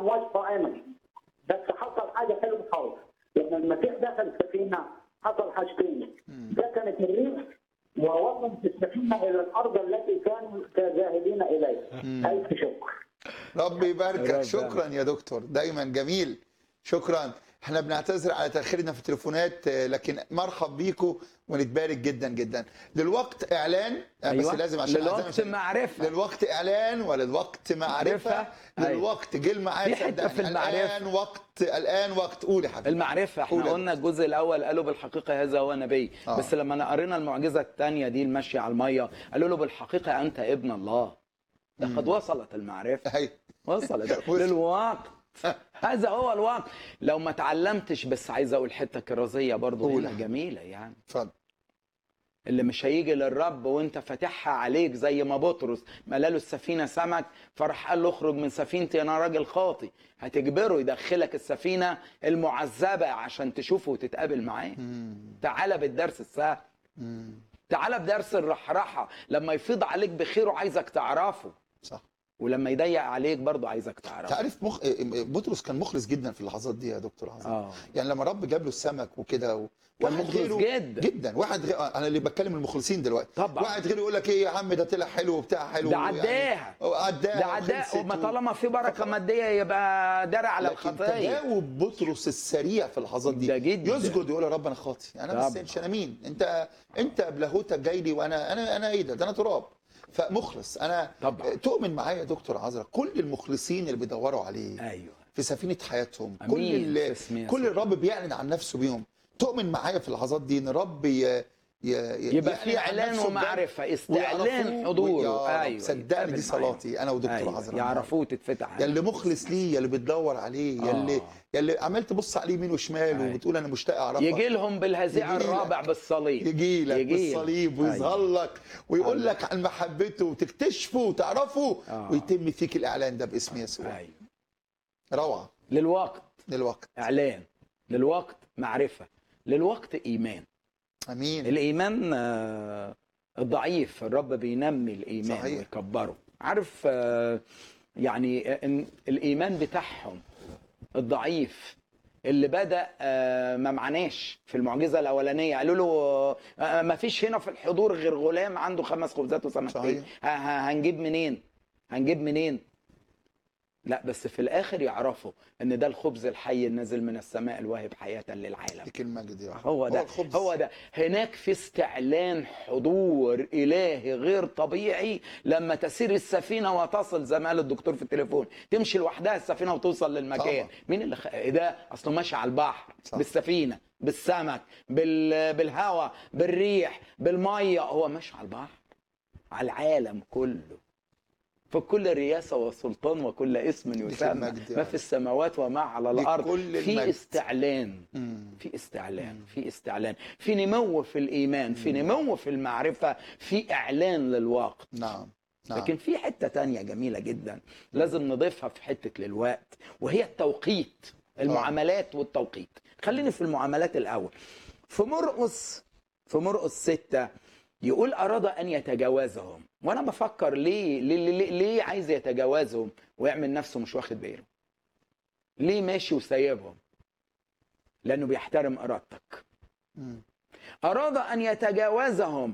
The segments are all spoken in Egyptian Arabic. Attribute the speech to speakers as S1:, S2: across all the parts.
S1: الامواج قائمه بس حصل حاجه حلوه خالص لما المسيح دخل السفينه حصل حاجتين سكنت الريح ووصلت السفينه الى الارض التي كانوا ذاهبين اليها الف شكر
S2: ربي يباركك
S3: ربنا.
S2: شكرا يا دكتور دايما جميل شكرا احنا بنعتذر على تاخيرنا في التليفونات آه، لكن مرحب بيكم ونتبارك جدا جدا للوقت اعلان آه، بس
S3: أيوة.
S2: لازم عشان
S3: للوقت
S2: عشان-
S3: معرفة.
S2: للوقت اعلان وللوقت معرفه
S3: معرفة. أيوة.
S2: للوقت جه الميعاد
S3: في حتة
S2: صدقني.
S3: في المعرفة.
S2: الان وقت الان وقت قول يا حبيبي
S3: المعرفة
S2: قول
S3: احنا
S2: يا
S3: قلنا الجزء الأول قالوا بالحقيقة هذا هو نبي
S2: آه.
S3: بس لما قرينا المعجزة الثانية دي المشي على المية قالوا له بالحقيقة أنت ابن الله ده قد وصلت المعرفة
S2: هي
S3: وصلت
S2: وصل.
S3: للوقت هذا هو الوقت لو ما تعلمتش بس عايز اقول حته كرازيه برضو
S2: قول.
S3: هنا جميله يعني
S2: اتفضل
S3: اللي مش هيجي للرب وانت فاتحها عليك زي ما بطرس ما له السفينه سمك فراح قال له اخرج من سفينتي انا راجل خاطي هتجبره يدخلك السفينه المعذبه عشان تشوفه وتتقابل معاه تعالى بالدرس السهل تعالى بدرس الرحرحه لما يفيض عليك بخيره عايزك تعرفه
S2: صح
S3: ولما يضيق عليك برضه عايزك تعرفه
S2: تعرف مخ... بطرس كان مخلص جدا في اللحظات دي يا دكتور عظيم
S3: اه
S2: يعني لما رب جاب له السمك وكده و...
S3: كان
S2: واحد
S3: مخلص
S2: غيره
S3: جدا.
S2: جدا واحد غير... انا اللي بتكلم المخلصين دلوقتي
S3: طبعا.
S2: واحد غيره يقول لك ايه يا عم ده طلع حلو وبتاع حلو
S3: ده
S2: يعني-
S3: عداها.
S2: أو عداها
S3: ده عداء
S2: وخلصت
S3: وما
S2: و-
S3: طالما في بركه ماديه يبقى درع على
S2: لكن
S3: الخطيه
S2: تجاوب بطرس السريع في اللحظات دي
S3: ده جدا.
S2: يسجد يقول يا رب انا خاطي انا ما
S3: طبعا.
S2: استاهلش انا مين انت انت بلاهوتك جاي لي وانا انا انا ايه ده ده انا تراب فمخلص انا
S3: طبعا.
S2: تؤمن معايا يا دكتور عذرا كل المخلصين اللي بيدوروا عليه
S3: ايوه
S2: في سفينه حياتهم
S3: أمين.
S2: كل اللي
S3: في اسم يسوع.
S2: كل الرب بيعلن عن نفسه بيهم تؤمن معايا في اللحظات دي ان الرب ي... ي... ي-
S3: يبقى
S2: يعلن
S3: في
S2: عن
S3: اعلان
S2: نفسه بجد
S3: ومعرفه استعلان
S2: ويعرفوه
S3: حضوره
S2: ويا رب
S3: ايوه
S2: صدقني
S3: يتقابل
S2: دي صلاتي انا ودكتور
S3: أيوة.
S2: عذرا
S3: يعرفوه تتفتح
S2: يا اللي مخلص ليه يا اللي بتدور عليه يا اللي
S3: آه.
S2: يا اللي عمال تبص عليه يمين وشمال
S3: أيوة.
S2: وبتقول انا مشتاق اعرفك
S3: يجي لهم بالهزيع
S2: يجي لك.
S3: الرابع بالصليب
S2: يجي لك
S3: يجي لك.
S2: بالصليب ويظهر
S3: أيوة.
S2: لك ويقول لك عن محبته وتكتشفه وتعرفه
S3: آه.
S2: ويتم فيك الاعلان ده باسم يسوع
S3: ايوه
S2: روعه
S3: للوقت
S2: دلوقتي
S3: اعلان للوقت معرفه للوقت ايمان
S2: امين
S3: الايمان آه، الضعيف الرب بينمي الايمان
S2: صحيح.
S3: ويكبره عارف آه، يعني إن الايمان بتاعهم الضعيف اللي بدا آه، ما معناش في المعجزه الاولانيه قالوا له آه، ما فيش هنا في الحضور غير غلام عنده خمس خبزات وسمكتين
S2: صحيح.
S3: ه- ه- هنجيب منين هنجيب منين لا بس في الاخر يعرفوا ان ده الخبز الحي النازل من السماء الواهب حياه للعالم
S2: ليك المجد يا رب
S3: هو ده
S2: الخبز.
S3: هو ده هناك في استعلان حضور الهي غير طبيعي لما تسير السفينه وتصل زي ما قال الدكتور في التليفون تمشي لوحدها السفينه وتوصل للمكان
S2: طبعا.
S3: مين اللي خ... ده اصله ماشي على البحر
S2: صح.
S3: بالسفينه بالسمك بال... بالهواء بالريح بالميه هو ماشي على البحر على العالم كله فكل رياسة وسلطان وكل اسم يسمى
S2: المجد يا
S3: ما
S2: رب.
S3: في السماوات وما على الأرض
S2: لكل
S3: في
S2: المجد.
S3: استعلان
S2: مم.
S3: في استعلان في استعلان في نمو في الايمان في نمو في المعرفه في اعلان للوقت
S2: نعم نعم
S3: لكن في حته تانية جميله جدا لازم نضيفها في حته للوقت وهي التوقيت المعاملات والتوقيت خليني في المعاملات الاول في مرقس في مرقس ستة يقول أراد أن يتجاوزهم وأنا بفكر ليه ليه, ليه, ليه عايز يتجاوزهم ويعمل نفسه مش واخد باله ليه ماشي وسايبهم لأنه بيحترم إرادتك
S2: مم.
S3: أراد أن يتجاوزهم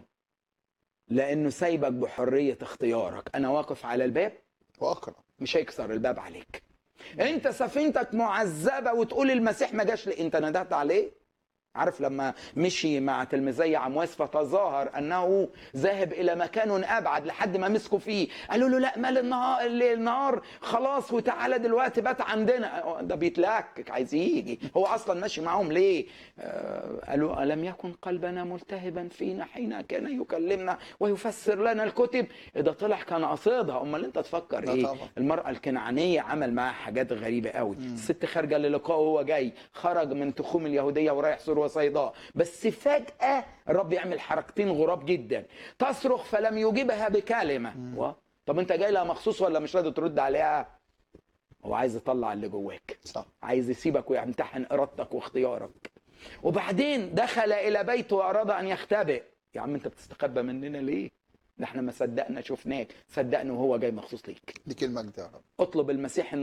S3: لأنه سايبك بحرية اختيارك أنا واقف على الباب
S2: واقرا
S3: مش هيكسر الباب عليك انت سفينتك معذبه وتقول المسيح ما جاش ليه انت ندهت عليه عارف لما مشي مع تلميذي عمواس فتظاهر انه ذاهب الى مكان ابعد لحد ما مسكوا فيه قالوا له لا مال النهار النهار خلاص وتعالى دلوقتي بات عندنا ده بيتلكك عايز يجي هو اصلا ماشي معاهم ليه آه قالوا الم يكن قلبنا ملتهبا فينا حين كان يكلمنا ويفسر لنا الكتب ده طلع كان قصيدها امال انت تفكر
S2: لا
S3: ايه
S2: طبعا.
S3: المرأة الكنعانية عمل معاها حاجات غريبة قوي الست خارجة للقاء وهو جاي خرج من تخوم اليهودية ورايح سور وصيداء بس فجأة الرب يعمل حركتين غراب جدا تصرخ فلم يجيبها بكلمة و... طب انت جاي لها مخصوص ولا مش راضي ترد عليها هو عايز يطلع اللي جواك
S2: صح
S3: عايز يسيبك ويمتحن ارادتك واختيارك وبعدين دخل الى بيته واراد ان يختبئ يا عم انت بتستخبى مننا ليه ده احنا ما صدقنا شفناك صدقنا وهو جاي مخصوص ليك
S2: ليك المجد يا رب
S3: اطلب المسيح